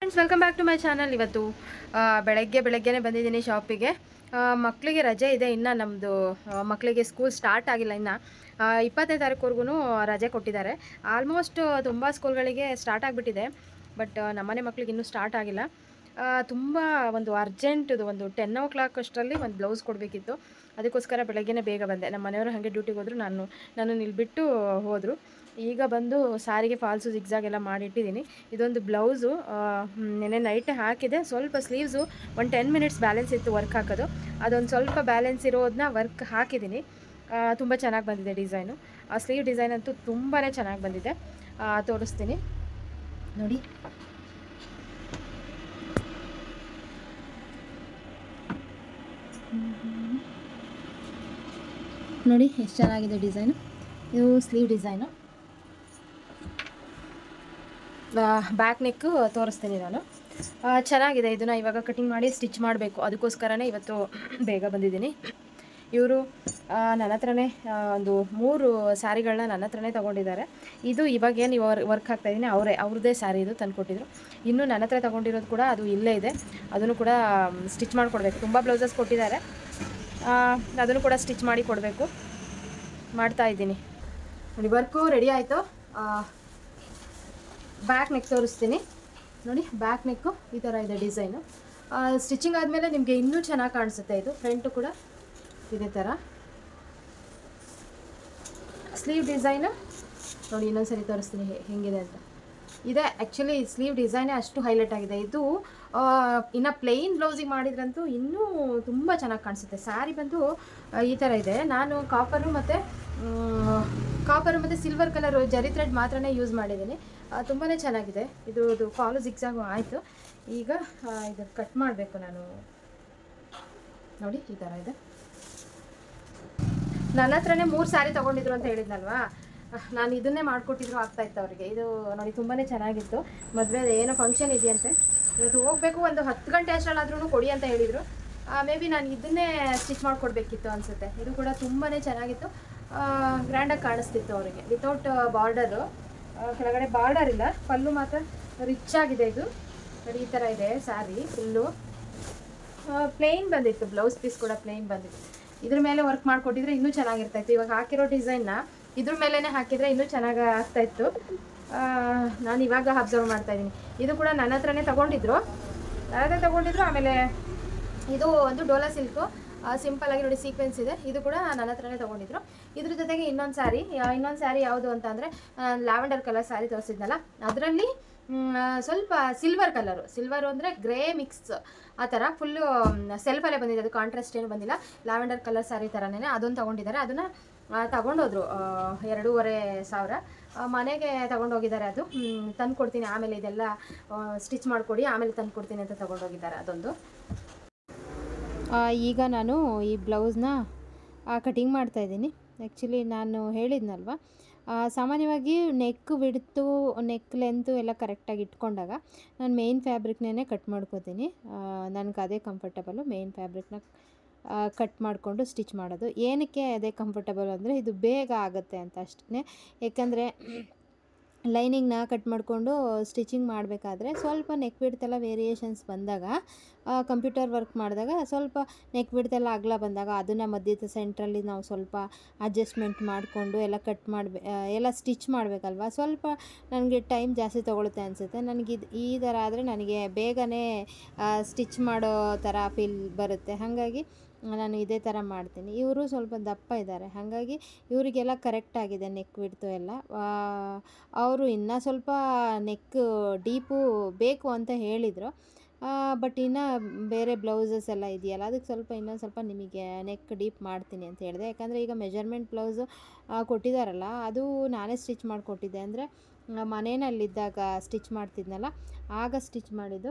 Friends welcome back to my channel ಇವತ್ತು ಆ, ಬೆಳಗ್ಗೆ ಬೆಳಗ್ಗೆನೇ ಬಂದಿದ್ದೀನಿ ಶಾಪಿಗೆ ಆ, ಮಕ್ಕಳಿಗೆ ರಜೆ ಇದೆ ಇನ್ನು ನಮ್ಮದು ಮಕ್ಕಳಿಗೆ ಸ್ಕೂಲ್ ಸ್ಟಾರ್ಟ್ ಆಗಿಲ್ಲ ಇನ್ನು ಇಪ್ಪತ್ತನೇ ತಾರೀಕುವರೆಗೂ ರಜೆ ಕೊಟ್ಟಿದ್ದಾರೆ ಆಲ್ಮೋಸ್ಟ್ ತುಂಬ ಸ್ಕೂಲ್ಗಳಿಗೆ ಸ್ಟಾರ್ಟ್ ಆಗಿಬಿಟ್ಟಿದೆ ಬಟ್ ನಮ್ಮನೆ ಮಕ್ಳಿಗೆ ಇನ್ನೂ ಸ್ಟಾರ್ಟ್ ಆಗಿಲ್ಲ ತುಂಬ ಒಂದು ಅರ್ಜೆಂಟದು ಒಂದು ಟೆನ್ ಓ ಕ್ಲಾಕ್ ಅಷ್ಟರಲ್ಲಿ ಒಂದು ಬ್ಲೌಸ್ ಕೊಡಬೇಕಿತ್ತು ಅದಕ್ಕೋಸ್ಕರ ಬೆಳಗ್ಗೆನೇ ಬೇಗ ಬಂದೆ ನಮ್ಮ ಮನೆಯವರು ಹಾಗೆ ಡ್ಯೂಟಿಗೆ ಹೋದರು ನಾನು ನಾನು ನಿಲ್ಬಿಟ್ಟು ಹೋದರು ಈಗ ಬಂದು ಸಾರಿಗೆ ಫಾಲ್ಸು ಜಿಗ್ಜಾಗ್ ಎಲ್ಲ ಮಾಡಿಟ್ಟಿದ್ದೀನಿ ಇದೊಂದು ಬ್ಲೌಸು ನೆನೆ ನೈಟ್ ಹಾಕಿದೆ ಸ್ವಲ್ಪ ಸ್ಲೀವ್ಸು ಒಂದು ಟೆನ್ ಮಿನಿಟ್ಸ್ ಬ್ಯಾಲೆನ್ಸ್ ಇತ್ತು ವರ್ಕ್ ಹಾಕೋದು ಅದೊಂದು ಸ್ವಲ್ಪ ಬ್ಯಾಲೆನ್ಸ್ ಇರೋದನ್ನ ವರ್ಕ್ ಹಾಕಿದ್ದೀನಿ ತುಂಬ ಚೆನ್ನಾಗಿ ಬಂದಿದೆ ಡಿಸೈನು ಆ ಸ್ಲೀವ್ ಡಿಸೈನ್ ಅಂತೂ ತುಂಬಾ ಚೆನ್ನಾಗಿ ಬಂದಿದೆ ಆ, ತೋರಿಸ್ತೀನಿ ನೋಡಿ ನೋಡಿ ಎಷ್ಟು ಚೆನ್ನಾಗಿದೆ ಡಿಸೈನು ಇದು ಸ್ಲೀವ್ ಡಿಸೈನು ಬ್ಯಾಕ್ ನೆಕ್ಕು ತೋರಿಸ್ತೀನಿ ನಾನು ಆ, ಚೆನ್ನಾಗಿದೆ ಇದನ್ನು ಇವಾಗ ಕಟಿಂಗ್ ಮಾಡಿ ಸ್ಟಿಚ್ ಮಾಡಬೇಕು ಅದಕ್ಕೋಸ್ಕರನೇ ಇವತ್ತು ಬೇಗ ಬಂದಿದ್ದೀನಿ ಇವರು ನನ್ನ ಹತ್ರನೇ ಆ, ಒಂದು ಮೂರು ಸ್ಯಾರಿಗಳನ್ನ ನನ್ನ ಹತ್ರನೇ ತೊಗೊಂಡಿದ್ದಾರೆ ಇದು ಇವಾಗ ಏನು ಇವಾಗ ವರ್ಕ್ ಆಗ್ತಾ ಇದ್ದೀನಿ ಅವರೇ ಅವ್ರದ್ದೇ ಸ್ಯಾರಿ ಇದು ತಂದುಕೊಟ್ಟಿದ್ರು ಇನ್ನು ನನ್ನ ಹತ್ರ ತೊಗೊಂಡಿರೋದು ಕೂಡ ಅದು ಇಲ್ಲೇ ಇದೆ ಅದನ್ನು ಕೂಡ ಸ್ಟಿಚ್ ಮಾಡಿಕೊಡ್ಬೇಕು ತುಂಬ ಬ್ಲೌಸಸ್ ಕೊಟ್ಟಿದ್ದಾರೆ ಆ, ಅದನ್ನು ಕೂಡ ಸ್ಟಿಚ್ ಮಾಡಿ ಕೊಡಬೇಕು ಮಾಡ್ತಾ ಇದ್ದೀನಿ ನೋಡಿ ವರ್ಕು ರೆಡಿ ಆಯಿತು ಬ್ಯಾಕ್ ನೆಕ್ ತೋರಿಸ್ತೀನಿ ನೋಡಿ ಬ್ಯಾಕ್ ನೆಕ್ಕು ಈ ಥರ ಇದೆ ಡಿಸೈನು ಸ್ಟಿಚಿಂಗ್ ಆದಮೇಲೆ ನಿಮಗೆ ಇನ್ನೂ ಚೆನ್ನಾಗಿ ಕಾಣಿಸುತ್ತೆ ಇದು ಫ್ರಂಟು ಕೂಡ ಇದೇ ಥರ ಸ್ಲೀವ್ ಡಿಸೈನು ನೋಡಿ ಇನ್ನೊಂದ್ಸರಿ ತೋರಿಸ್ತೀನಿ ಹೆ- ಹೆಂಗಿದೆ ಅಂತ ಇದೆ ಆ್ಯಕ್ಚುಲಿ ಸ್ಲೀವ್ ಡಿಸೈನೇ ಅಷ್ಟು ಹೈಲೈಟ್ ಆಗಿದೆ ಇದು ಆ, ಇನ್ನು ಪ್ಲೈನ್ ಬ್ಲೌಸಿಗೆ ಮಾಡಿದ್ರಂತೂ ಇನ್ನೂ ತುಂಬ ಚೆನ್ನಾಗಿ ಕಾಣಿಸುತ್ತೆ ಸ್ಯಾರಿ ಬಂದು ಆ, ಈ ಥರ ಇದೆ ನಾನು ಕಾಪರು ಮತ್ತು ಕಾಪರು ಮತ್ತು ಸಿಲ್ವರ್ ಕಲರು ಜರಿ ಥ್ರೆಡ್ ಮಾತ್ರನೇ ಯೂಸ್ ಮಾಡಿದ್ದೀನಿ ತುಂಬಾ ಚೆನ್ನಾಗಿದೆ ಇದು ಇದು ಫಾಲು ಜಿಗ್ಸಾಗು ಆಯಿತು ಈಗ ಆ, ಇದು ಕಟ್ ಮಾಡಬೇಕು ನಾನು ನೋಡಿ ಈ ಥರ ಇದೆ ನನ್ನ ಹತ್ರನೇ ಮೂರು ಸ್ಯಾರಿ ತೊಗೊಂಡಿದ್ರು ಅಂತ ಹೇಳಿದ್ನಲ್ವಾ ಅಹ್, ನಾನು ಇದನ್ನೇ ಮಾಡಿಕೊಟ್ಟಿದ್ರು ಆಗ್ತಾ ಇತ್ತು ಅವರಿಗೆ ಇದು ನೋಡಿ ತುಂಬಾ ಚೆನ್ನಾಗಿತ್ತು ಮದುವೆ ಏನೋ ಫಂಕ್ಷನ್ ಇದೆಯಂತೆ ಇವತ್ತು ಹೋಗಬೇಕು ಒಂದು ಹತ್ತು ಗಂಟೆ ಅಷ್ಟರಲ್ಲಾದ್ರೂ ಕೊಡಿ ಅಂತ ಹೇಳಿದರು ಮೇ ಬಿ ನಾನು ಇದನ್ನೇ ಸ್ಟಿಚ್ ಮಾಡಿಕೊಡ್ಬೇಕಿತ್ತು ಅನಿಸುತ್ತೆ ಇದು ಕೂಡ ತುಂಬಾ ಚೆನ್ನಾಗಿತ್ತು ಗ್ರ್ಯಾಂಡಾಗಿ ಕಾಣಿಸ್ತಿತ್ತು ಅವರಿಗೆ ವಿತೌಟ್ ಬಾರ್ಡರು ಕೆಳಗಡೆ ಬಾರ್ಡರ್ ಇಲ್ಲ ಪಲ್ಲು ಮಾತ್ರ ರಿಚ್ ಆಗಿದೆ ಇದು ನೋಡಿ ಈ ಥರ ಇದೆ ಸ್ಯಾರಿ ಫುಲ್ಲು ಪ್ಲೇನ್ ಬಂದಿತ್ತು ಬ್ಲೌಸ್ ಪೀಸ್ ಕೂಡ ಪ್ಲೇನ್ ಬಂದಿತ್ತು ಇದ್ರ ಮೇಲೆ ವರ್ಕ್ ಮಾಡಿಕೊಟ್ಟಿದ್ರೆ ಇನ್ನೂ ಚೆನ್ನಾಗಿರ್ತಾ ಇತ್ತು ಇವಾಗ ಹಾಕಿರೋ ಡಿಸೈನ್ನ ಇದ್ರ ಮೇಲೇ ಹಾಕಿದ್ರೆ ಇನ್ನೂ ಚೆನ್ನಾಗಿ ಆಗ್ತಾ ಇತ್ತು ಆ, ನಾನು ಇವಾಗ ಅಬ್ಸರ್ವ್ ಮಾಡ್ತಾ ಇದ್ದೀನಿ ಇದು ಕೂಡ ನನ್ನ ಹತ್ರನೇ ತಗೊಂಡಿದ್ರು ನನ್ನ ಹತ್ರ ತಗೊಂಡಿದ್ರು ಆಮೇಲೆ ಇದು ಒಂದು ಡೋಲಾ ಸಿಲ್ಕು ಸಿಂಪಲ್ ಆಗಿ ನೋಡಿ ಸೀಕ್ವೆನ್ಸ್ ಇದೆ ಇದು ಕೂಡ ನನ್ನ ಹತ್ರನೇ ತಗೊಂಡಿದ್ರು ಇದ್ರ ಜೊತೆಗೆ ಇನ್ನೊಂದು ಸ್ಯಾರಿ ಇನ್ನೊಂದು ಸ್ಯಾರಿ ಯಾವುದು ಅಂತ ಅಂದರೆ ಲ್ಯಾವೆಂಡರ್ ಕಲರ್ ಸ್ಯಾರಿ ತೋರಿಸಿದ್ನಲ್ಲ ಅದರಲ್ಲಿ ಸ್ವಲ್ಪ ಸಿಲ್ವರ್ ಕಲರು ಸಿಲ್ವರು ಅಂದರೆ ಗ್ರೇ ಮಿಕ್ಸ್ ಆ ಥರ ಫುಲ್ಲು ಸೆಲ್ಫಲ್ಲೇ ಬಂದಿದೆ ಅದು ಕಾಂಟ್ರಾಸ್ಟ್ ಏನು ಬಂದಿಲ್ಲ ಲ್ಯಾವೆಂಡರ್ ಕಲರ್ ಸ್ಯಾರಿ ಥರನೇ ಅದನ್ನು ತಗೊಂಡಿದ್ದಾರೆ ಅದನ್ನು ತಗೊಂಡೋದ್ರು ಆ, ಎರಡೂವರೆ ಸಾವಿರ ಆ, ಮನೆಗೆ ತಗೊಂಡೋಗಿದ್ದಾರೆ ಅದು ತಂದು ಕೊಡ್ತೀನಿ ಆಮೇಲೆ ಇದೆಲ್ಲ ಸ್ಟಿಚ್ ಮಾಡಿಕೊಡಿ ಆಮೇಲೆ ತಂದು ಕೊಡ್ತೀನಿ ಅಂತ ತಗೊಂಡೋಗಿದ್ದಾರೆ ಅದೊಂದು ಈಗ ನಾನು ಈ ಬ್ಲೌಸ್ನ ಕಟಿಂಗ್ ಮಾಡ್ತಾ ಇದ್ದೀನಿ ಆ್ಯಕ್ಚುಲಿ ನಾನು ಹೇಳಿದ್ನಲ್ವ ಆ, ಸಾಮಾನ್ಯವಾಗಿ ನೆಕ್ ಬಿಡ್ತು ನೆಕ್ ಲೆಂತು ಎಲ್ಲ ಕರೆಕ್ಟಾಗಿ ಇಟ್ಕೊಂಡಾಗ ನಾನು ಮೇಯ್ನ್ ಫ್ಯಾಬ್ರಿಕ್ನೇ ಕಟ್ ಮಾಡ್ಕೋತೀನಿ ನನಗೆ ಅದೇ ಕಂಫರ್ಟಬಲು ಮೇಯ್ನ್ ಫ್ಯಾಬ್ರಿಕ್ನ ಕಟ್ ಮಾಡಿಕೊಂಡು ಸ್ಟಿಚ್ ಮಾಡೋದು ಏನಕ್ಕೆ ಅದೇ ಕಂಫರ್ಟಬಲ್ ಅಂದರೆ ಇದು ಬೇಗ ಆಗುತ್ತೆ ಅಂತ ಅಷ್ಟೇ ಯಾಕಂದರೆ ಲೈನಿಂಗ್ನ ಕಟ್ ಮಾಡಿಕೊಂಡು ಸ್ಟಿಚಿಂಗ್ ಮಾಡಬೇಕಾದ್ರೆ ಸ್ವಲ್ಪ ನೆಕ್ ಬಿಡ್ತೆಲ್ಲ ವೇರಿಯೇಷನ್ಸ್ ಬಂದಾಗ ಕಂಪ್ಯೂಟರ್ ವರ್ಕ್ ಮಾಡಿದಾಗ ಸ್ವಲ್ಪ ನೆಕ್ ಬಿಡ್ತೆಲ್ಲ ಅಗಲ ಬಂದಾಗ ಅದನ್ನು ಮಧ್ಯದ ಸೆಂಟ್ರಲ್ಲಿ ನಾವು ಸ್ವಲ್ಪ ಅಡ್ಜಸ್ಟ್ಮೆಂಟ್ ಮಾಡಿಕೊಂಡು ಎಲ್ಲ ಕಟ್ ಮಾಡಬೇ ಎಲ್ಲ ಸ್ಟಿಚ್ ಮಾಡಬೇಕಲ್ವ ಸ್ವಲ್ಪ ನನಗೆ ಟೈಮ್ ಜಾಸ್ತಿ ತೊಗೊಳುತ್ತೆ ಅನಿಸುತ್ತೆ ನನಗೆ ಇದು ಈ ಥರ ಆದರೆ ನನಗೆ ಬೇಗನೆ ಸ್ಟಿಚ್ ಮಾಡೋ ಥರ ಫೀಲ್ ಬರುತ್ತೆ ಹಾಗಾಗಿ ನಾನು ಇದೇ ಥರ ಮಾಡ್ತೀನಿ ಇವರು ಸ್ವಲ್ಪ ದಪ್ಪ ಇದ್ದಾರೆ ಹಾಗಾಗಿ ಇವರಿಗೆಲ್ಲ ಕರೆಕ್ಟ್ ಆಗಿದೆ ನೆಕ್ ಬಿಡ್ತು ಎಲ್ಲ ಅವರು ಇನ್ನೂ ಸ್ವಲ್ಪ ನೆಕ್ ಡೀಪು ಬೇಕು ಅಂತ ಹೇಳಿದರು ಬಟ್ ಇನ್ನು ಬೇರೆ ಬ್ಲೌಸಸ್ ಎಲ್ಲ ಇದೆಯಲ್ಲ ಅದಕ್ಕೆ ಸ್ವಲ್ಪ ಇನ್ನೊಂದು ಸ್ವಲ್ಪ ನಿಮಗೆ ನೆಕ್ ಡೀಪ್ ಮಾಡ್ತೀನಿ ಅಂತ ಹೇಳಿದೆ ಯಾಕಂದರೆ ಈಗ ಮೆಜರ್ಮೆಂಟ್ ಬ್ಲೌಸು ಕೊಟ್ಟಿದ್ದಾರಲ್ಲ ಅದು ನಾನೇ ಸ್ಟಿಚ್ ಮಾಡಿಕೊಟ್ಟಿದ್ದೆ ಅಂದರೆ ಮನೆಯಲ್ಲಿದ್ದಾಗ ಸ್ಟಿಚ್ ಮಾಡ್ತಿದ್ನಲ್ಲ ಆಗ ಸ್ಟಿಚ್ ಮಾಡಿದ್ದು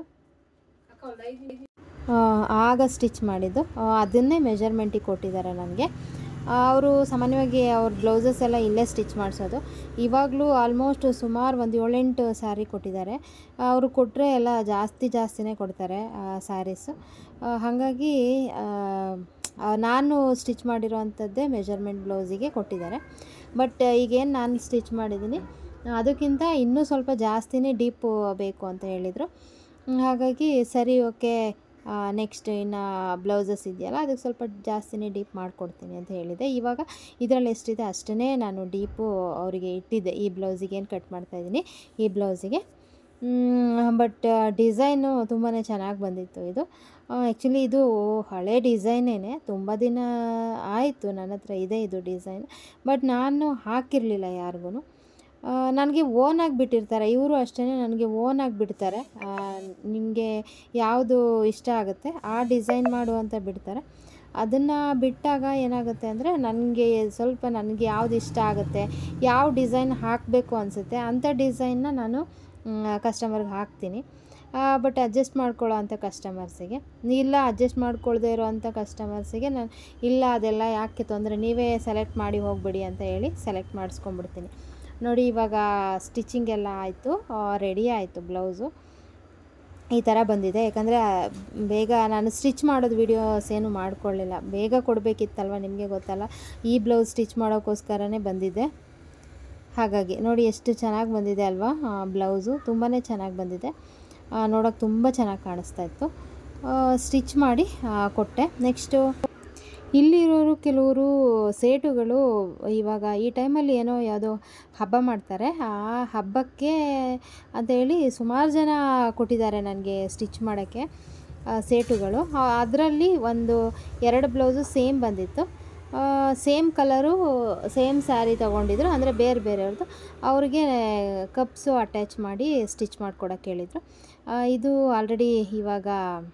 ಆ, ಆಗ ಸ್ಟಿಚ್ ಮಾಡಿದ್ದು ಆ, ಅದನ್ನೇ ಮೆಜರ್ಮೆಂಟಿಗೆ ಕೊಟ್ಟಿದ್ದಾರೆ ನನಗೆ ಅವರು ಸಾಮಾನ್ಯವಾಗಿ ಅವ್ರ ಬ್ಲೌಸಸ್ ಎಲ್ಲ ಇಲ್ಲೇ ಸ್ಟಿಚ್ ಮಾಡಿಸೋದು ಇವಾಗಲೂ ಆಲ್ಮೋಸ್ಟ್ ಸುಮಾರು ಒಂದು ಏಳೆಂಟು ಸ್ಯಾರಿ ಕೊಟ್ಟಿದ್ದಾರೆ ಅವರು ಕೊಟ್ಟರೆ ಎಲ್ಲ ಜಾಸ್ತಿ ಜಾಸ್ತಿನೇ ಕೊಡ್ತಾರೆ ಸ್ಯಾರೀಸು ಹಾಗಾಗಿ ಆ, ಆ, ನಾನು ಸ್ಟಿಚ್ ಮಾಡಿರೋ ಅಂಥದ್ದೇ ಮೆಜರ್ಮೆಂಟ್ ಬ್ಲೌಸಿಗೆ ಕೊಟ್ಟಿದ್ದಾರೆ ಬಟ್ ಈಗೇನು ನಾನು ಸ್ಟಿಚ್ ಮಾಡಿದ್ದೀನಿ ಅದಕ್ಕಿಂತ ಇನ್ನೂ ಸ್ವಲ್ಪ ಜಾಸ್ತಿನೇ ಡೀಪು ಬೇಕು ಅಂತ ಹೇಳಿದರು ಹ್ಮ್, ಹಾಗಾಗಿ ಸರಿ ಓಕೆ ನೆಕ್ಸ್ಟ್ ಇನ್ನು ಬ್ಲೌಸಸ್ ಇದೆಯಲ್ಲ ಅದಕ್ಕೆ ಸ್ವಲ್ಪ ಜಾಸ್ತಿನೇ ಡೀಪ್ ಮಾಡಿಕೊಡ್ತೀನಿ ಅಂತ ಹೇಳಿದೆ ಇವಾಗ ಇದರಲ್ಲಿ ಎಷ್ಟಿದೆ ಅಷ್ಟೇ ನಾನು ಡೀಪು ಅವರಿಗೆ ಇಟ್ಟಿದ್ದೆ ಈ ಬ್ಲೌಸಿಗೆ ಏನು ಕಟ್ ಮಾಡ್ತಾಯಿದ್ದೀನಿ ಈ ಬ್ಲೌಸಿಗೆ ಬಟ್ ಡಿಸೈನು ತುಂಬಾ ಚೆನ್ನಾಗಿ ಬಂದಿತ್ತು ಇದು ಆ್ಯಕ್ಚುಲಿ ಇದು ಹಳೆ ಡಿಸೈನೇ ತುಂಬ ದಿನ ಆಯಿತು ನನ್ನ ಹತ್ರ ಇದೆ ಇದು ಡಿಸೈನ್ ಬಟ್ ನಾನು ಹಾಕಿರಲಿಲ್ಲ ಯಾರಿಗೂ ನನಗೆ ಓನಾಗಿ ಬಿಟ್ಟಿರ್ತಾರೆ ಇವರು ಅಷ್ಟೇ ನನಗೆ ಓನಾಗಿ ಬಿಡ್ತಾರೆ ನಿಮಗೆ ಯಾವುದು ಇಷ್ಟ ಆಗುತ್ತೆ ಆ ಡಿಸೈನ್ ಮಾಡು ಅಂತ ಬಿಡ್ತಾರೆ ಅದನ್ನು ಬಿಟ್ಟಾಗ ಏನಾಗುತ್ತೆ ಅಂದರೆ ನನಗೆ ಸ್ವಲ್ಪ ನನಗೆ ಯಾವ್ದು ಇಷ್ಟ ಆಗುತ್ತೆ ಯಾವ ಡಿಸೈನ್ ಹಾಕಬೇಕು ಅನಿಸುತ್ತೆ ಅಂಥ ಡಿಸೈನ್ನ ನಾನು ಕಸ್ಟಮರ್ಗೆ ಹಾಕ್ತೀನಿ ಬಟ್ ಅಡ್ಜಸ್ಟ್ ಮಾಡ್ಕೊಳ್ಳೋ ಅಂಥ ಕಸ್ಟಮರ್ಸಿಗೆ ಇಲ್ಲ ಅಡ್ಜಸ್ಟ್ ಮಾಡ್ಕೊಳ್ದೇ ಇರೋವಂಥ ಕಸ್ಟಮರ್ಸಿಗೆ ನಾನು ಇಲ್ಲ ಅದೆಲ್ಲ ಯಾಕೆ ತೊಂದರೆ ನೀವೇ ಸೆಲೆಕ್ಟ್ ಮಾಡಿ ಹೋಗ್ಬಿಡಿ ಅಂತ ಹೇಳಿ ಸೆಲೆಕ್ಟ್ ಮಾಡಿಸ್ಕೊಂಡ್ಬಿಡ್ತೀನಿ ನೋಡಿ ಇವಾಗ ಸ್ಟಿಚಿಂಗ್ ಎಲ್ಲ ಆಯಿತು ರೆಡಿ ಆಯಿತು ಬ್ಲೌಸು ಈ ಥರ ಬಂದಿದೆ ಯಾಕಂದರೆ ಬೇಗ ನಾನು ಸ್ಟಿಚ್ ಮಾಡೋದು ವೀಡಿಯೋಸ್ ಏನು ಮಾಡ್ಕೊಳ್ಳಿಲ್ಲ ಬೇಗ ಕೊಡಬೇಕಿತ್ತಲ್ವ ನಿಮಗೆ ಗೊತ್ತಲ್ಲ ಈ ಬ್ಲೌಸ್ ಸ್ಟಿಚ್ ಮಾಡೋಕ್ಕೋಸ್ಕರನೇ ಬಂದಿದ್ದೆ ಹಾಗಾಗಿ ನೋಡಿ ಎಷ್ಟು ಚೆನ್ನಾಗಿ ಬಂದಿದೆ ಅಲ್ವಾ ಬ್ಲೌಸು ತುಂಬಾ ಚೆನ್ನಾಗಿ ಬಂದಿದೆ ನೋಡೋಕೆ ತುಂಬ ಚೆನ್ನಾಗಿ ಕಾಣಿಸ್ತಾ ಇತ್ತು ಸ್ಟಿಚ್ ಮಾಡಿ ಆ, ಕೊಟ್ಟೆ ನೆಕ್ಸ್ಟು ಇಲ್ಲಿರೋರು ಕೆಲವರು ಸೇಟುಗಳು ಇವಾಗ ಈ ಟೈಮಲ್ಲಿ ಏನೋ ಯಾವುದೋ ಹಬ್ಬ ಮಾಡ್ತಾರೆ ಆ ಹಬ್ಬಕ್ಕೆ ಅಂತೇಳಿ ಸುಮಾರು ಜನ ಕೊಟ್ಟಿದ್ದಾರೆ ನನಗೆ ಸ್ಟಿಚ್ ಮಾಡೋಕ್ಕೆ ಆ, ಸೇಟುಗಳು ಅದರಲ್ಲಿ ಒಂದು ಎರಡು ಬ್ಲೌಸು ಸೇಮ್ ಬಂದಿತ್ತು ಸೇಮ್ ಕಲರು ಸೇಮ್ ಸ್ಯಾರಿ ತೊಗೊಂಡಿದ್ರು ಅಂದರೆ ಬೇರೆ ಬೇರೆಯವ್ರದ್ದು ಅವ್ರಿಗೆ ಕಪ್ಸು ಅಟ್ಯಾಚ್ ಮಾಡಿ ಸ್ಟಿಚ್ ಮಾಡ್ಕೊಡೋಕೆ ಹೇಳಿದರು ಇದು ಆಲ್ರೆಡಿ ಇವಾಗ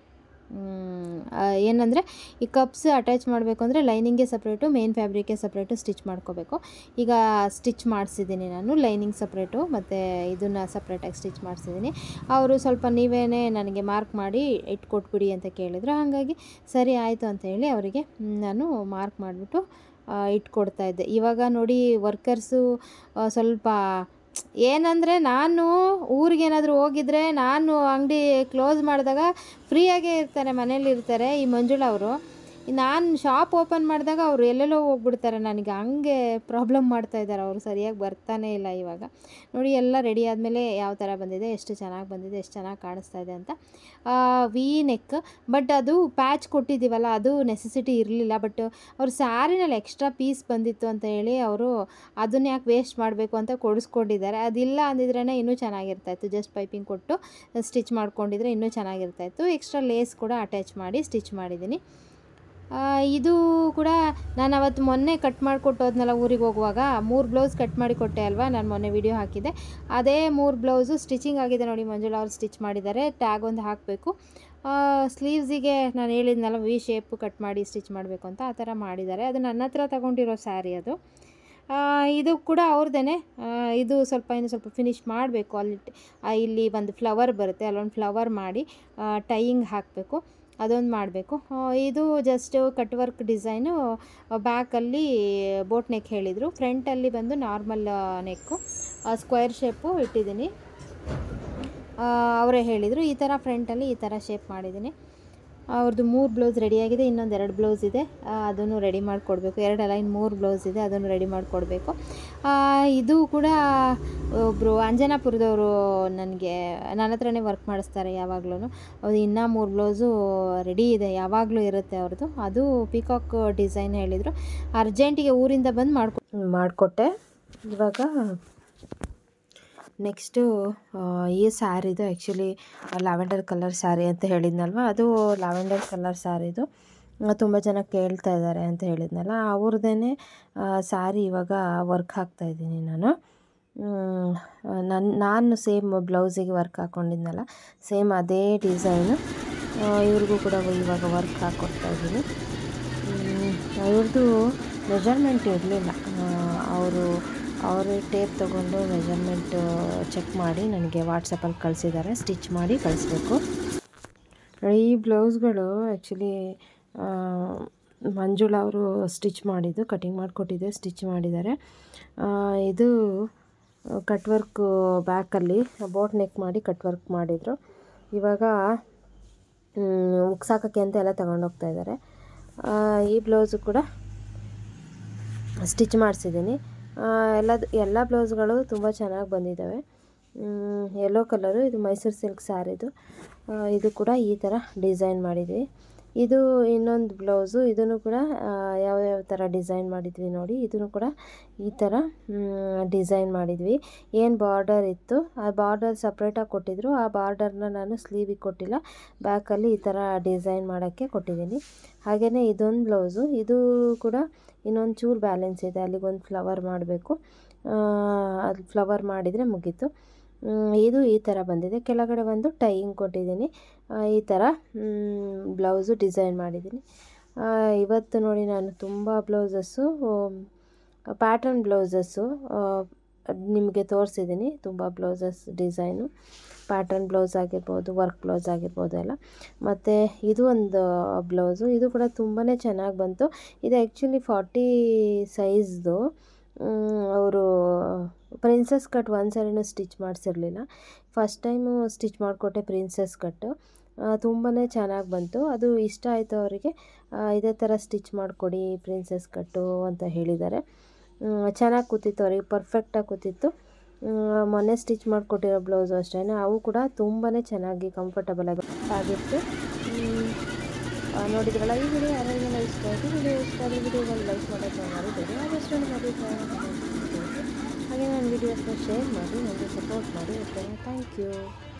ಏನಂದರೆ ಈ ಕಪ್ಸ್ ಅಟ್ಯಾಚ್ ಮಾಡಬೇಕು ಅಂದರೆ ಲೈನಿಂಗ್ಗೆ ಸಪ್ರೇಟು ಮೇನ್ ಫ್ಯಾಬ್ರಿಕ್ಗೆ ಸಪ್ರೇಟು ಸ್ಟಿಚ್ ಮಾಡ್ಕೋಬೇಕು ಈಗ ಸ್ಟಿಚ್ ಮಾಡಿಸಿದ್ದೀನಿ ನಾನು ಲೈನಿಂಗ್ ಸಪ್ರೇಟು ಮತ್ತು ಇದನ್ನು ಸಪ್ರೇಟಾಗಿ ಸ್ಟಿಚ್ ಮಾಡಿಸಿದ್ದೀನಿ ಅವರು ಸ್ವಲ್ಪ ನೀವೇ ನನಗೆ ಮಾರ್ಕ್ ಮಾಡಿ ಇಟ್ಕೊಟ್ಬಿಡಿ ಅಂತ ಕೇಳಿದ್ರು ಹಾಗಾಗಿ ಸರಿ ಆಯಿತು ಅಂತ ಹೇಳಿ ಅವರಿಗೆ ನಾನು ಮಾರ್ಕ್ ಮಾಡಿಬಿಟ್ಟು ಇಟ್ಕೊಡ್ತಾ ಇದ್ದೆ ಇವಾಗ ನೋಡಿ ವರ್ಕರ್ಸು ಸ್ವಲ್ಪ ಏನಂದರೆ ನಾನು ಊರಿಗೇನಾದರೂ ಹೋಗಿದ್ರೆ ನಾನು ಅಂಗಡಿ ಕ್ಲೋಸ್ ಮಾಡಿದಾಗ ಫ್ರೀಯಾಗೇ ಇರ್ತಾರೆ ಮನೇಲಿ ಇರ್ತಾರೆ ಈ ಮಂಜುಳಾ ಅವರು ನಾನು ಶಾಪ್ ಓಪನ್ ಮಾಡಿದಾಗ ಅವರು ಎಲ್ಲೆಲ್ಲೋ ಹೋಗ್ಬಿಡ್ತಾರೆ ನನಗೆ ಹಂಗೆ ಪ್ರಾಬ್ಲಮ್ ಮಾಡ್ತಾ ಇದ್ದಾರೆ ಅವರು ಸರಿಯಾಗಿ ಬರ್ತಾನೇ ಇಲ್ಲ ಇವಾಗ ನೋಡಿ ಎಲ್ಲ ರೆಡಿ ಆದಮೇಲೆ ಯಾವ ಥರ ಬಂದಿದೆ ಎಷ್ಟು ಚೆನ್ನಾಗಿ ಬಂದಿದೆ ಎಷ್ಟು ಚೆನ್ನಾಗಿ ಕಾಣಿಸ್ತಾ ಇದೆ ಅಂತ ವಿ ನೆಕ್ ಬಟ್ ಅದು ಪ್ಯಾಚ್ ಕೊಟ್ಟಿದ್ದೀವಲ್ಲ ಅದು ನೆಸೆಸಿಟಿ ಇರಲಿಲ್ಲ ಬಟ್ ಅವ್ರ ಸ್ಯಾರಿನಲ್ಲಿ ಎಕ್ಸ್ಟ್ರಾ ಪೀಸ್ ಬಂದಿತ್ತು ಅಂತ ಹೇಳಿ ಅವರು ಅದನ್ನ ಯಾಕೆ ವೇಸ್ಟ್ ಮಾಡಬೇಕು ಅಂತ ಕೊಡಿಸ್ಕೊಂಡಿದ್ದಾರೆ ಅದಿಲ್ಲ ಅಂದಿದ್ರೇ ಇನ್ನೂ ಚೆನ್ನಾಗಿರ್ತಾಯಿತ್ತು ಜಸ್ಟ್ ಪೈಪಿಂಗ್ ಕೊಟ್ಟು ಸ್ಟಿಚ್ ಮಾಡ್ಕೊಂಡಿದ್ರೆ ಇನ್ನೂ ಚೆನ್ನಾಗಿರ್ತಾಯಿತ್ತು ಎಕ್ಸ್ಟ್ರಾ ಲೇಸ್ ಕೂಡ ಅಟ್ಯಾಚ್ ಮಾಡಿ ಸ್ಟಿಚ್ ಮಾಡಿದ್ದೀನಿ ಆ, ಇದು ಕೂಡ ನಾನು ಅವತ್ತು ಮೊನ್ನೆ ಕಟ್ ಮಾಡಿಕೊಟ್ಟು ಹೋದ್ನಲ್ಲ ಊರಿಗೆ ಹೋಗುವಾಗ ಮೂರು ಬ್ಲೌಸ್ ಕಟ್ ಮಾಡಿ ಕೊಟ್ಟೆ ಅಲ್ವಾ ನಾನು ಮೊನ್ನೆ ವಿಡಿಯೋ ಹಾಕಿದ್ದೆ ಅದೇ ಮೂರು ಬ್ಲೌಸು ಸ್ಟಿಚಿಂಗ್ ಆಗಿದೆ ನೋಡಿ ಮಂಜುಳಾ ಅವ್ರು ಸ್ಟಿಚ್ ಮಾಡಿದ್ದಾರೆ ಟ್ಯಾಗ್ ಒಂದು ಹಾಕಬೇಕು ಸ್ಲೀವ್ಸಿಗೆ ನಾನು ಹೇಳಿದ್ನಲ್ಲ ವಿ ಶೇಪ್ ಕಟ್ ಮಾಡಿ ಸ್ಟಿಚ್ ಮಾಡಬೇಕು ಅಂತ ಆ ಥರ ಮಾಡಿದ್ದಾರೆ ಅದು ನನ್ನ ಹತ್ರ ತಗೊಂಡಿರೋ ಸ್ಯಾರಿ ಅದು ಆ, ಇದು ಕೂಡ ಅವ್ರದ್ದೇ ಇದು ಸ್ವಲ್ಪ ಇನ್ನು ಸ್ವಲ್ಪ ಫಿನಿಶ್ ಮಾಡಬೇಕು ಅಲ್ಲಿ ಟ್- ಆ, ಇಲ್ಲಿ ಒಂದು ಫ್ಲವರ್ ಬರುತ್ತೆ ಅಲ್ಲೊಂದು ಫ್ಲವರ್ ಮಾಡಿ ಟೈಯಿಂಗ್ ಹಾಕಬೇಕು ಅದೊಂದು ಮಾಡಬೇಕು ಇದು ಜಸ್ಟ್ ಕಟ್ ವರ್ಕ್ ಡಿಸೈನು ಬ್ಯಾಕಲ್ಲಿ ಬೋಟ್ ನೆಕ್ ಹೇಳಿದರು ಫ್ರಂಟಲ್ಲಿ ಬಂದು ನಾರ್ಮಲ್ ನೆಕ್ಕು ಸ್ಕ್ವೇರ್ ಶೇಪು ಇಟ್ಟಿದ್ದೀನಿ ಆ, ಅವರೇ ಹೇಳಿದರು ಈ ಥರ ಫ್ರಂಟಲ್ಲಿ ಈ ಥರ ಶೇಪ್ ಮಾಡಿದ್ದೀನಿ ಅವ್ರದ್ದು ಮೂರು ಬ್ಲೌಸ್ ರೆಡಿಯಾಗಿದೆ ಇನ್ನೊಂದು ಎರಡು ಬ್ಲೌಸ್ ಇದೆ ಆ, ಅದನ್ನು ರೆಡಿ ಮಾಡಿಕೊಡ್ಬೇಕು ಎರಡಲ್ಲ ಇನ್ನು ಮೂರು ಬ್ಲೌಸ್ ಇದೆ ಅದನ್ನು ರೆಡಿ ಮಾಡಿಕೊಡ್ಬೇಕು ಇದು ಕೂಡ ಒಬ್ಬರು ಅಂಜನಾಪುರದವರು ನನಗೆ ನನ್ನ ಹತ್ರನೇ ವರ್ಕ್ ಮಾಡಿಸ್ತಾರೆ ಯಾವಾಗಲೂ ಅದು ಇನ್ನೂ ಮೂರು ಬ್ಲೌಸು ರೆಡಿ ಇದೆ ಯಾವಾಗಲೂ ಇರುತ್ತೆ ಅವ್ರದ್ದು ಅದು ಪಿಕಾಕ್ ಡಿಸೈನ್ ಹೇಳಿದರು ಅರ್ಜೆಂಟಿಗೆ ಊರಿಂದ ಬಂದು ಮಾಡ್ಕೊ ಮಾಡಿಕೊಟ್ಟೆ ಇವಾಗ ನೆಕ್ಸ್ಟು ಈ ಸ್ಯಾರಿದು ಆ್ಯಕ್ಚುಲಿ ಲ್ಯಾವೆಂಡರ್ ಕಲರ್ ಸ್ಯಾರಿ ಅಂತ ಹೇಳಿದ್ನಲ್ವ ಅದು ಲ್ಯಾವೆಂಡರ್ ಕಲರ್ ಸ್ಯಾರಿದು ತುಂಬ ಜನ ಕೇಳ್ತಾ ಇದ್ದಾರೆ ಅಂತ ಹೇಳಿದ್ನಲ್ಲ ಅವ್ರದ್ದೇ ಸ್ಯಾರಿ ಇವಾಗ ವರ್ಕ್ ಹಾಕ್ತಾ ಇದ್ದೀನಿ ನಾನು ನನ್ನ ನಾನು ಸೇಮ್ ಬ್ಲೌಸಿಗೆ ವರ್ಕ್ ಹಾಕ್ಕೊಂಡಿದ್ನಲ್ಲ ಸೇಮ್ ಅದೇ ಡಿಸೈನು ಇವ್ರಿಗೂ ಕೂಡ ಇವಾಗ ವರ್ಕ್ ಹಾಕ್ಕೊಡ್ತಾ ಇದ್ದೀನಿ ಅವ್ರದ್ದು ಮೆಜರ್ಮೆಂಟ್ ಇರಲಿಲ್ಲ ಅವರು ಅವರೇ ಟೇಪ್ ತೊಗೊಂಡು ಮೆಜರ್ಮೆಂಟ್ ಚೆಕ್ ಮಾಡಿ ನನಗೆ ವಾಟ್ಸಪ್ಪಲ್ಲಿ ಕಳಿಸಿದ್ದಾರೆ ಸ್ಟಿಚ್ ಮಾಡಿ ಕಳಿಸ್ಬೇಕು ಈ ಬ್ಲೌಸ್ಗಳು ಆ್ಯಕ್ಚುಲಿ ಮಂಜುಳಾ ಅವರು ಸ್ಟಿಚ್ ಮಾಡಿದ್ದು ಕಟಿಂಗ್ ಮಾಡಿಕೊಟ್ಟಿದ್ದೆ ಸ್ಟಿಚ್ ಮಾಡಿದ್ದಾರೆ ಆ, ಇದು ಕಟ್ ವರ್ಕ್ ಬ್ಯಾಕಲ್ಲಿ ಬೋಟ್ ನೆಕ್ ಮಾಡಿ ಕಟ್ ವರ್ಕ್ ಮಾಡಿದರು ಇವಾಗ ಉಕ್ಸಾಕಕ್ಕೆ ಅಂತ ಎಲ್ಲ ತಗೊಂಡೋಗ್ತಾ ಇದ್ದಾರೆ ಆ, ಈ ಬ್ಲೌಸು ಕೂಡ ಸ್ಟಿಚ್ ಮಾಡಿಸಿದ್ದೀನಿ ಎಲ್ಲ ಎಲ್ಲ ಬ್ಲೌಸ್ಗಳು ತುಂಬ ಚೆನ್ನಾಗಿ ಬಂದಿದ್ದಾವೆ ಯೆಲ್ಲೋ ಕಲರು ಇದು ಮೈಸೂರು ಸಿಲ್ಕ್ ಸ್ಯಾರಿದು ಆ, ಇದು ಕೂಡ ಈ ಥರ ಡಿಸೈನ್ ಮಾಡಿದ್ವಿ ಇದು ಇನ್ನೊಂದು ಬ್ಲೌಸು ಇದನ್ನು ಕೂಡ ಆ, ಯಾವ್ಯಾವ ಥರ ಡಿಸೈನ್ ಮಾಡಿದ್ವಿ ನೋಡಿ ಇದನ್ನು ಕೂಡ ಈ ಥರ ಡಿಸೈನ್ ಮಾಡಿದ್ವಿ ಏನು ಬಾರ್ಡರ್ ಇತ್ತು ಆ ಬಾರ್ಡರ್ ಸಪ್ರೇಟಾಗಿ ಕೊಟ್ಟಿದ್ರು ಆ ಬಾರ್ಡರ್ನ ನಾನು ಸ್ಲೀವಿಗೆ ಕೊಟ್ಟಿಲ್ಲ ಬ್ಯಾಕಲ್ಲಿ ಈ ಥರ ಡಿಸೈನ್ ಮಾಡೋಕ್ಕೆ ಕೊಟ್ಟಿದ್ದೀನಿ ಹಾಗೆಯೇ ಇದೊಂದು ಬ್ಲೌಸು ಇದು ಕೂಡ ಇನ್ನೊಂದು ಚೂರು ಬ್ಯಾಲೆನ್ಸ್ ಇದೆ ಅಲ್ಲಿಗೊಂದು ಫ್ಲವರ್ ಮಾಡಬೇಕು ಅದು ಫ್ಲವರ್ ಮಾಡಿದರೆ ಮುಗೀತು ಮ್, ಇದು ಈ ಥರ ಬಂದಿದೆ ಕೆಳಗಡೆ ಒಂದು ಟೈಯಿಂಗ್ ಕೊಟ್ಟಿದ್ದೀನಿ ಆ, ಈ ಥರ ಬ್ಲೌಸು ಡಿಸೈನ್ ಮಾಡಿದ್ದೀನಿ ಆ, ಇವತ್ತು ನೋಡಿ ನಾನು ತುಂಬ ಬ್ಲೌಸಸ್ಸು ಪ್ಯಾಟರ್ನ್ ಬ್ಲೌಸಸ್ಸು ನಿಮಗೆ ತೋರಿಸಿದ್ದೀನಿ ತುಂಬ ಬ್ಲೌಸಸ್ ಡಿಸೈನು ಪ್ಯಾಟರ್ನ್ ಬ್ಲೌಸ್ ಆಗಿರ್ಬೋದು ವರ್ಕ್ ಬ್ಲೌಸ್ ಆಗಿರ್ಬೋದು ಎಲ್ಲ ಮತ್ತು ಇದು ಒಂದು ಬ್ಲೌಸು ಇದು ಕೂಡ ತುಂಬಾ ಚೆನ್ನಾಗಿ ಬಂತು ಇದು ಆ್ಯಕ್ಚುಲಿ ಫಾರ್ಟಿ ಸೈಜ್ದು ಅವರು ಪ್ರಿನ್ಸಸ್ ಕಟ್ ಒಂದು ಸಾರಿನೂ ಸ್ಟಿಚ್ ಮಾಡಿಸಿರಲಿಲ್ಲ ಫಸ್ಟ್ ಟೈಮು ಸ್ಟಿಚ್ ಮಾಡಿಕೊಟ್ಟೆ ಪ್ರಿನ್ಸಸ್ ಕಟ್ಟು ತುಂಬಾ ಚೆನ್ನಾಗಿ ಬಂತು ಅದು ಇಷ್ಟ ಆಯಿತು ಅವರಿಗೆ ಇದೇ ಥರ ಸ್ಟಿಚ್ ಮಾಡಿಕೊಡಿ ಪ್ರಿನ್ಸಸ್ ಕಟ್ಟು ಅಂತ ಹೇಳಿದ್ದಾರೆ ಚೆನ್ನಾಗಿ ಕೂತಿತ್ತು ಅವರಿಗೆ ಪರ್ಫೆಕ್ಟಾಗಿ ಕೂತಿತ್ತು ಮ್, ಮೊನ್ನೆ ಸ್ಟಿಚ್ ಮಾಡಿಕೊಟ್ಟಿರೋ ಬ್ಲೌಸು ಅಷ್ಟೇ ಅವು ಕೂಡ ತುಂಬಾ ಚೆನ್ನಾಗಿ ಕಂಫರ್ಟಬಲ್ ಆಗಿ ಆಗಿತ್ತು ಮ್, ಆ, ನೋಡಿದ್ರಲ್ಲ ಈ ವಿಡಿಯೋ ಯಾರಿಗೆಲ್ಲ ಇಷ್ಟ ಆಯಿತು ವಿಡಿಯೋ ಇಷ್ಟ ಆದರೆ ವಿಡಿಯೋಗಳು ಲೈಕ್ ಮಾಡೋದು ಮಾಡಿದ್ದೀರಿ ಆದಷ್ಟು ನಿಮ್ಮ ಅಭಿಪ್ರಾಯನ comment ಮಾಡಿ ತಿಳಿಸಿ. ಹಾಗೆ ನನ್ನ ವೀಡಿಯೋಸ್ನ ಶೇರ್ ಮಾಡಿ ನನಗೆ ಸಪೋರ್ಟ್ ಮಾಡಿ ಓಕೆನಾ ಥ್ಯಾಂಕ್ ಯು